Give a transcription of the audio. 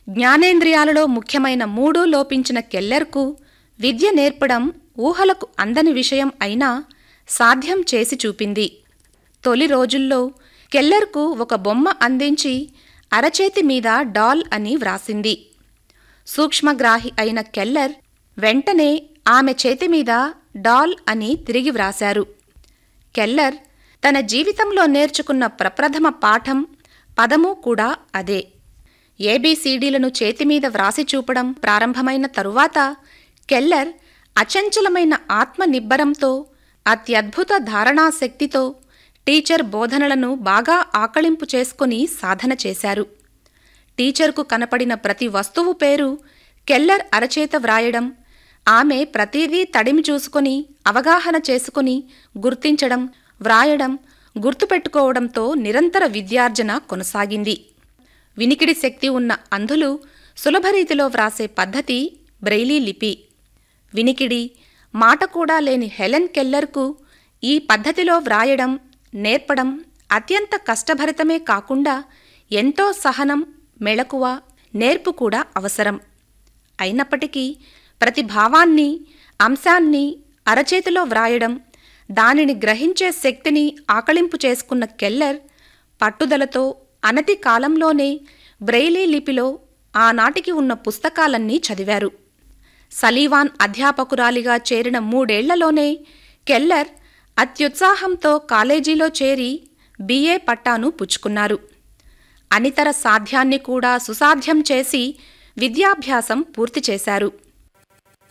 జ్ఞానేంద్రియాలలో ముఖ్యమైన మూడు లోపించిన కెల్లర్కు విద్య నేర్పడం ఊహలకు అందని విషయం అయినా సాధ్యం చేసి చూపింది తొలి రోజుల్లో కెల్లర్కు ఒక బొమ్మ అందించి అరచేతి మీద డాల్ అని వ్రాసింది సూక్ష్మగ్రాహి అయిన కెల్లర్ వెంటనే ఆమె చేతి మీద డాల్ అని తిరిగి వ్రాశారు కెల్లర్ తన జీవితంలో నేర్చుకున్న ప్రప్రథమ పాఠం పదము కూడా అదే ఏబీసీడీలను చేతిమీద వ్రాసి చూపడం ప్రారంభమైన తరువాత కెల్లర్ అచంచలమైన ఆత్మ నిబ్బరంతో అత్యద్భుత ధారణాశక్తితో టీచర్ బోధనలను బాగా ఆకళింపు చేసుకుని సాధన చేశారు టీచర్కు కనపడిన ప్రతి వస్తువు పేరు కెల్లర్ అరచేత వ్రాయడం ఆమె ప్రతిదీ తడిమి చూసుకొని అవగాహన చేసుకుని గుర్తించడం వ్రాయడం గుర్తుపెట్టుకోవడంతో నిరంతర విద్యార్జన కొనసాగింది వినికిడి శక్తి ఉన్న అంధులు సులభరీతిలో వ్రాసే పద్ధతి బ్రెయిలీ లిపి వినికిడి మాట కూడా లేని హెలెన్ కెల్లర్కు ఈ పద్ధతిలో వ్రాయడం నేర్పడం అత్యంత కష్టభరితమే కాకుండా ఎంతో సహనం మెళకువ నేర్పు కూడా అవసరం అయినప్పటికీ ప్రతి భావాన్ని అంశాన్ని అరచేతిలో వ్రాయడం దానిని గ్రహించే శక్తిని ఆకళింపు చేసుకున్న కెల్లర్ పట్టుదలతో అనతి కాలంలోనే బ్రెయిలీ లిపిలో ఆనాటికి ఉన్న పుస్తకాలన్నీ చదివారు సలీవాన్ అధ్యాపకురాలిగా చేరిన మూడేళ్లలోనే కెల్లర్ అత్యుత్సాహంతో కాలేజీలో చేరి బిఏ పట్టాను పుచ్చుకున్నారు అనితర సాధ్యాన్ని కూడా సుసాధ్యం చేసి విద్యాభ్యాసం పూర్తి చేశారు